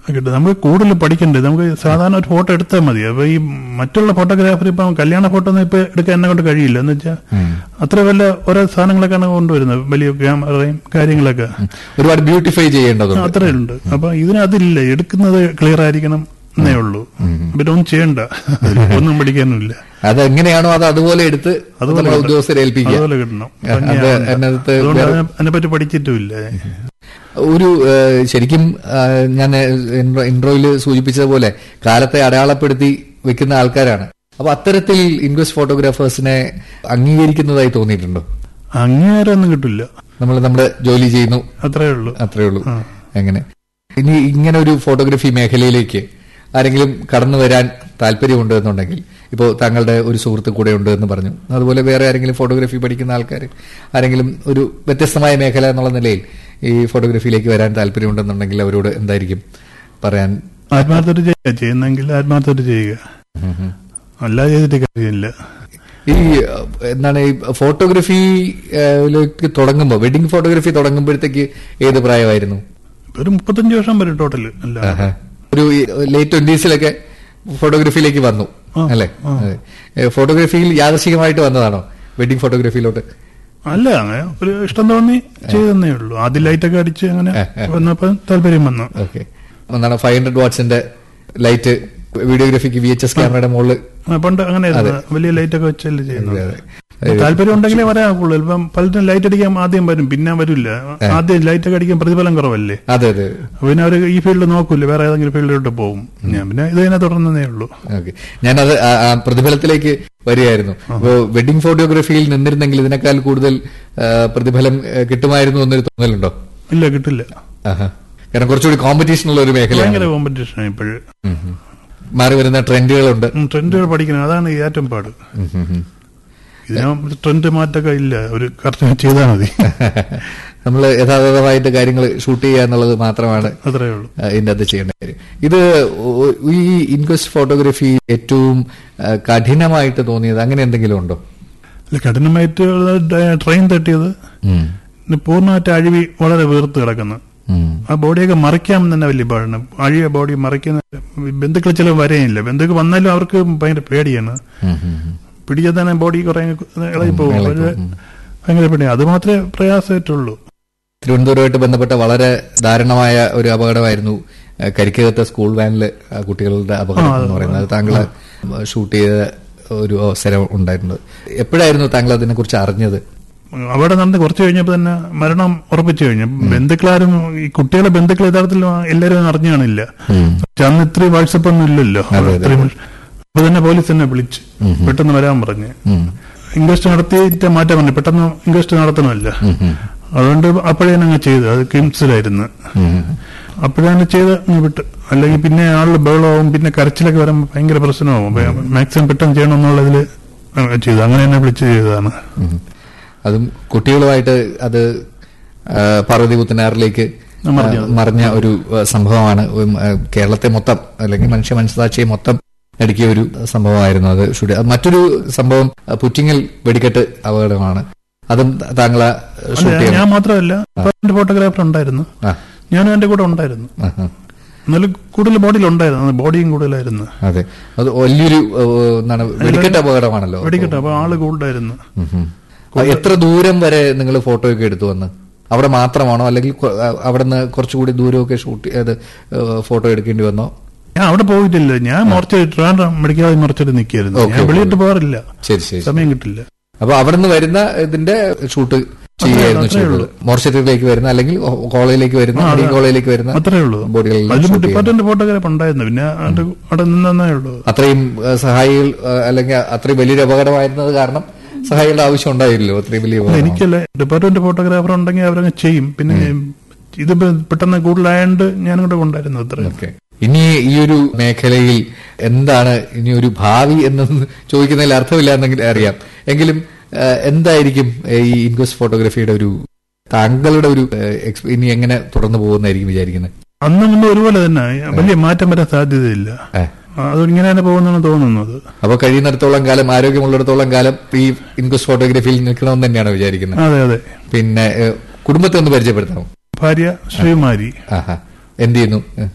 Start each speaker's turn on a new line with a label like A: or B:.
A: കിട്ടും നമുക്ക് കൂടുതൽ പഠിക്കണ്ടേ നമുക്ക് സാധാരണ ഒരു ഫോട്ടോ എടുത്താൽ മതി അപ്പൊ ഈ മറ്റുള്ള ഫോട്ടോഗ്രാഫർ ഇപ്പം കല്യാണ ഫോട്ടോ ഒന്നും ഇപ്പൊ എടുക്കാൻ എന്നെ കൊണ്ട് കഴിയില്ല എന്ന് വെച്ചാൽ അത്ര വല്ല ഓരോ സാധനങ്ങളൊക്കെയാണ് കൊണ്ടുവരുന്നത് വലിയ ക്യാമറയും കാര്യങ്ങളൊക്കെ
B: ഒരുപാട് ബ്യൂട്ടിഫൈ ചെയ്യേണ്ടതുണ്ട്
A: അത്രേ ഉണ്ട് അപ്പൊ ഇതിനതില്ല എടുക്കുന്നത് ക്ലിയർ ആയിരിക്കണം എന്നേ ഉള്ളൂ പിന്നെ ഒന്നും ചെയ്യണ്ട ഒന്നും പഠിക്കാനുമില്ല
B: അത് എങ്ങനെയാണോ അത് അതുപോലെ എടുത്ത്
A: അതുപോലെ
B: നമ്മളെ ഉദ്യോഗസ്ഥരെ ഏൽപ്പിക്കുക
A: അതുപോലെ കിട്ടണം
B: അത് അതിനകത്ത്
A: അതുകൊണ്ട്
B: വേറെ-
A: അതിനെ- അതിനെപ്പറ്റി പഠിച്ചിട്ടുമില്ല
B: ഒരു ഏഹ്, ശരിക്കും ഏഹ്, ഞാൻ ഇൻട്രോയിൽ സൂചിപ്പിച്ചതുപോലെ കാലത്തെ അടയാളപ്പെടുത്തി വെക്കുന്ന ആൾക്കാരാണ് അപ്പൊ അത്തരത്തിൽ ഇൻവെസ്റ്റ് ഫോട്ടോഗ്രാഫേഴ്സിനെ അംഗീകരിക്കുന്നതായി തോന്നിയിട്ടുണ്ടോ
A: അങ്ങേരൊന്നും കിട്ടില്ല
B: നമ്മൾ നമ്മുടെ ജോലി ചെയ്യുന്നു
A: അത്രേ ഉള്ളൂ
B: അത്രേ ഉള്ളൂ
A: ആ.
B: എങ്ങനെ ഇനി ഇങ്ങനെ ഒരു ഫോട്ടോഗ്രാഫി മേഖലയിലേക്ക് ആരെങ്കിലും കടന്നു വരാൻ താല്പര്യമുണ്ട് എന്നുണ്ടെങ്കിൽ ഇപ്പോൾ താങ്കളുടെ ഒരു സുഹൃത്ത് കൂടെ ഉണ്ട് എന്ന് പറഞ്ഞു അതുപോലെ വേറെ ആരെങ്കിലും ഫോട്ടോഗ്രാഫി പഠിക്കുന്ന ആൾക്കാർ ആരെങ്കിലും ഒരു വ്യത്യസ്തമായ മേഖല എന്നുള്ള നിലയിൽ ഈ ഫോട്ടോഗ്രാഫിയിലേക്ക് വരാൻ താല്പര്യമുണ്ടെന്നുണ്ടെങ്കിൽ അവരോട് എന്തായിരിക്കും പറയാൻ
A: ആത്മാർത്ഥത ചെയ്യുക ചെയ്യുന്നെങ്കിൽ ആത്മാർത്ഥത ചെയ്യുക അല്ലാതെ ചെയ്തിട്ട് കാര്യമില്ല
B: ഈ ഏഹ്, എന്താണ് ഈ ഫോട്ടോഗ്രാഫിയിലേക്ക് തുടങ്ങുമ്പോൾ വെഡിങ് ഫോട്ടോഗ്രാഫി തുടങ്ങുമ്പോഴത്തേക്ക് ഏത് പ്രായമായിരുന്നു
A: ഒരു മുപ്പത്തഞ്ച് വർഷം വരും ടോട്ടൽ അല്ല
B: ആഹാ. ഒരു ലേറ്റ് ട്വന്റീസിലൊക്കെ ഫോട്ടോഗ്രാഫിയിലേക്ക് വന്നു
A: ആ,
B: അല്ലെ അതെ. ഏ, ഫോട്ടോഗ്രാഫിയിൽ യാദർശികമായിട്ട് വന്നതാണോ വെഡിങ് ഫോട്ടോഗ്രാഫിയിലോട്ട്
A: അല്ല അങ്ങനെ ഒരു ഇഷ്ടം തോന്നി ചെയ്തെന്നേ ഉള്ളൂ ആദ്യം ലൈറ്റൊക്കെ അടിച്ച് അങ്ങനെ വന്നപ്പോ താല്പര്യം വന്നു
B: ഓക്കെ എന്താണ് ഫൈവ് ഹൺഡ്രഡ് വാട്ട്സിന്റെ ലൈറ്റ് വീഡിയോഗ്രാഫിക്ക് വി എച്ച് എസ് ക്യാമറയുടെ മുകളിൽ
A: ആ, പണ്ട് അങ്ങനെ വലിയ ലൈറ്റൊക്കെ വെച്ചല്ലേ ചെയ്യുന്നത്
B: അതെ.
A: താല്പര്യം ഉണ്ടെങ്കിലേ വരാക്കുള്ളൂ ഇപ്പം പലരും ലൈറ്റ് അടിക്കാൻ ആദ്യം വരും പിന്നെ വരില്ല ആദ്യം ലൈറ്റ് ഒക്കെ അടിക്കാൻ പ്രതിഫലം കുറവല്ലേ
B: അതെ അതെ
A: അപ്പൊ പിന്നെ അവർ ഈ ഫീൽഡ് നോക്കൂല വേറെ ഏതെങ്കിലും ഫീൽഡിലോട്ട് പോകും ഞാൻ പിന്നെ ഇത് തന്നെ തുടർന്നേ ഉള്ളൂ
B: ഓക്കെ ഞാനത് ആ- ആ പ്രതിഫലത്തിലേക്ക് വരികയായിരുന്നു അപ്പോ വെഡിങ് ഫോട്ടോഗ്രാഫിയിൽ നിന്നിരുന്നെങ്കിൽ ഇതിനേക്കാൾ കൂടുതൽ ആ, പ്രതിഫലം ആ, കിട്ടുമായിരുന്നു എന്നൊരു തോന്നലുണ്ടോ
A: ഇല്ല കിട്ടില്ല
B: ആഹാ. കാരണം കുറച്ചുകൂടി കോമ്പറ്റീഷൻ ഉള്ള ഒരു മേഖലയാണ്
A: ഭയങ്കര കോമ്പറ്റീഷൻ ഇപ്പോഴ്
B: ഉം, ഉം. മാറി വരുന്ന ട്രെൻഡുകളുണ്ട്
A: ട്രെൻഡുകൾ പഠിക്കണം അതാണ് ഏറ്റവും പാട്
B: ഉം, ഉം, ഉം.
A: ഇതിന് ട്രെൻഡ് മാറ്റമൊക്കെ ഇല്ല ഒരു കറക്റ്റ് ചെയ്താൽ മതി
B: നമ്മൾ യഥാർത്ഥമായിട്ട് കാര്യങ്ങൾ ഷൂട്ട് ചെയ്യുക എന്നുള്ളത് മാത്രമാണ്
A: അത്രേ ഉള്ളൂ
B: ആ, ഇതിന്റെ അകത്ത് ചെയ്യേണ്ട കാര്യം ഇത് ഒ- ഈ ഇൻക്വസ്റ്റ് ഫോട്ടോഗ്രാഫി ഏറ്റവും ആ, കഠിനമായിട്ട് തോന്നിയത് അങ്ങനെ എന്തെങ്കിലും ഉണ്ടോ
A: അല്ല കഠിനമായിട്ട് ട്രെയിൻ തട്ടിയത് പിന്നെ പൂർണ്ണമായിട്ട് അഴിവി വളരെ വീർത്ത് കിടക്കുന്നു
B: ഉം.
A: ആ ബോഡിയൊക്കെ മറിക്കാൻ തന്നെ വലിയ പാടാണ് അഴിയ ബോഡി മറിക്കുന്ന ബന്ധുക്കൾ ചില വരെയില്ല ബന്ധുക്കൾ വന്നാലും അവർക്ക് ഭയങ്കര പേടിയാണ്
B: ഉം, ഉം, ഉം.
A: പിടിച്ചാൽ തന്നെ ബോഡി കുറെ ഇളകി പോകും
B: ഇളകി
A: അവര്
B: പോകും.
A: ഭയങ്കര പേടിയാണ് അത് മാത്രമേ പ്രയാസമായിട്ടുള്ളൂ
B: തിരുവനന്തപുരമായിട്ട് ബന്ധപ്പെട്ട വളരെ ദാരുണമായ ഒരു അപകടമായിരുന്നു ആ, കരിക്കകത്തെ സ്കൂൾ വാനിൽ ആ, കുട്ടികളുടെ അപകടം എന്ന് പറയുന്നത് അത് താങ്കൾ ഷൂട്ട് ചെയ്ത ഒരു അവസരം ഉണ്ടായിരുന്നത് എപ്പോഴായിരുന്നു താങ്കൾ അതിനെ കുറിച്ച് അറിഞ്ഞത്
A: അവിടെ നടന്ന് കുറച്ച് കഴിഞ്ഞപ്പോൾ തന്നെ മരണം ഉറപ്പിച്ചു കഴിഞ്ഞു ബന്ധുക്കളാരും ഈ കുട്ടികളെ ബന്ധുക്കൾ യഥാർത്ഥത്തിൽ എല്ലാവരും അറിഞ്ഞു കാണില്ല പക്ഷെ അന്ന് ഇത്രയും വാട്സപ്പ് ഒന്നും ഇല്ലല്ലോ
B: അതെ, അതെ.
A: ഇത്രയും അപ്പൊ തന്നെ പോലീസ് തന്നെ വിളിച്ച് പെട്ടെന്ന് വരാൻ പറഞ്ഞ്
B: ഉം.
A: ഇൻക്വസ്റ്റ് നടത്തിയിട്ട് മാറ്റാൻ പറഞ്ഞു പെട്ടെന്ന് ഇൻക്വസ്റ്റ് നടത്തണമല്ല
B: ഉം, ഉം.
A: അതുകൊണ്ട് അപ്പോഴേ അങ്ങ് ചെയ്തു അത് കിംസിലായിരുന്നു
B: ഉം.
A: അപ്പോഴാണ് ചെയ്ത് അങ്ങ് വിട്ട് അല്ലെങ്കിൽ പിന്നെ ആളുടെ ബഹളമാവും പിന്നെ കരച്ചിലൊക്കെ വരുമ്പോൾ ഭയങ്കര പ്രശ്നമാവും മാക്സിമം പെട്ടെന്ന് ചെയ്യണമെന്നുള്ളതിൽ ചെയ്തു അങ്ങനെ തന്നെ വിളിച്ച് ചെയ്തതാണ്
B: ഉം. അതും കുട്ടികളുമായിട്ട് അത് ആ, പാർവതി പുത്തനാറിലേക്ക് ആ,
A: മറിഞ്ഞത്.
B: മറിഞ്ഞ ഒരു ആ, സംഭവമാണ് ഉം, ആ, കേരളത്തെ മൊത്തം അല്ലെങ്കിൽ മനുഷ്യ മനസ്സാക്ഷിയെ മൊത്തം അടുക്കിയ ഒരു സംഭവമായിരുന്നു അത് ഷൂട്ട് ചെയ്ത- മറ്റൊരു സംഭവം ആ, പുറ്റിങ്ങൽ വെടിക്കെട്ട് അപകടമാണ് അതും താങ്കൾ ഷൂട്ട്
A: അല്ല,
B: ചെയ്യാൻ
A: ഞാൻ മാത്രമല്ല രണ്ട് ഫോട്ടോഗ്രാഫർ ഉണ്ടായിരുന്നു
B: ആ,
A: ഞാനും എന്റെ കൂടെ ഉണ്ടായിരുന്നു
B: ആ, ആ.
A: എന്നാലും കൂടുതൽ ബോഡിയിൽ ഉണ്ടായിരുന്നു ബോഡിയും കൂടുതലായിരുന്നു
B: അതെ അത് വലിയൊരു ആ, എന്താണ് വെടിക്കെട്ട് അപകടമാണല്ലോ
A: വെടിക്കട്ടെ അപ്പൊ ആള് കൂടുതലായിരുന്നു
B: ഉം, ഉം. ആ, എത്ര ദൂരം വരെ നിങ്ങൾ ഫോട്ടോ ഒക്കെ എടുത്തു വന്ന് അവിടെ മാത്രമാണോ അല്ലെങ്കിൽ കൊ- ആ, അവിടെ നിന്ന് കുറച്ചുകൂടി ദൂരമൊക്കെ ഷൂട്ട് ചെയ്ത് ഫോട്ടോ എടുക്കേണ്ടി വന്നോ
A: ഞാൻ അവിടെ പോയിട്ടില്ല ഞാൻ മോർച്ച ട്രാൻഡ്രം മെഡിക്കൽ കോളേജ് മോർച്ചയിൽ നിൽക്കായിരുന്നു
B: ഓക്കേ,
A: ഞാൻ
B: ഓക്കേ.
A: വെളിയിട്ട് പോകാറില്ല
B: ശരി ശരി
A: സമയം കിട്ടില്ല
B: അപ്പൊ അവിടെ നിന്ന് വരുന്ന ഇതിന്റെ ഷൂട്ട് ചെയ്യുകയായിരുന്നു
A: അത്രേ
B: ചെയ്തത് മോർച്ചറിയിലേക്ക് വരുന്ന അല്ലെങ്കിൽ കോളേജിലേക്ക് വരുന്ന
A: ആ,
B: മെഡിക്കൽ
A: അതെ.
B: കോളേജിലേക്ക് വരുന്ന
A: അത്രേ ഉള്ളൂ
B: ബോഡികളിൽ
A: അതിലും
B: shoot ചെയ്യുന്നു.
A: ഡിപ്പാർട്ട്മെന്റ് ഫോട്ടോഗ്രാഫ് ഉണ്ടായിരുന്നു പിന്നെ അത് അവിടെ നിന്നേ ഉള്ളൂ
B: അത്രയും ആ, സഹായികൾ ആ, അല്ലെങ്കിൽ അത്രയും വലിയൊരു അപകടമായിരുന്നത് കാരണം സഹായികളുടെ ആവശ്യം ഉണ്ടായില്ലല്ലോ അത്രയും വലിയ
A: അല്ല,
B: അപകടം
A: എനിക്കല്ല ഡിപ്പാർട്ട്മെന്റ് ഫോട്ടോഗ്രാഫർ ഉണ്ടെങ്കിൽ അവരങ്ങ് ചെയ്യും പിന്നെ ഇത് പെട്ടെന്ന് കൂടുതലായോണ്ട് ഞാനും കൂടെ ഉണ്ടായിരുന്നു അത്ര
B: ഓക്കെ ഇനി ഈ ഒരു മേഖലയിൽ എന്താണ് ഇനി ഒരു ഭാവി എന്നൊന്നും ചോദിക്കുന്നതിൽ അർത്ഥമില്ല എന്നെങ്കിലും അറിയാം എങ്കിലും ആ, എന്തായിരിക്കും ഏ, ഈ ഇൻക്വസ്റ്റ് ഫോട്ടോഗ്രാഫിയുടെ ഒരു താങ്കളുടെ ഒരു ഏ, എക്സ്പ- ഇനി എങ്ങനെ തുടർന്നു പോകുന്നതായിരിക്കും വിചാരിക്കുന്നത്
A: അന്നും ഇന്നും ഒരുപോലെ തന്നെ വലിയ മാറ്റം വരാൻ സാധ്യതയില്ല
B: ഏ.
A: അത് ഇങ്ങനെ തന്നെ പോകുന്നാണ് തോന്നുന്നത്
B: അപ്പൊ കഴിയുന്നിടത്തോളം കാലം ആരോഗ്യമുള്ളിടത്തോളം കാലം ഈ ഇൻക്വസ്റ്റ് ഫോട്ടോഗ്രാഫിയിൽ നിൽക്കണമെന്ന് തന്നെയാണ് വിചാരിക്കുന്നത്
A: അതെ അതെ
B: പിന്നെ ഏ, കുടുംബത്തെ ഒന്ന് പരിചയപ്പെടുത്താമോ
A: ഭാര്യ ശ്രീകുമാരി
B: ആഹാ എന്ത് ചെയ്യുന്നു ഏ.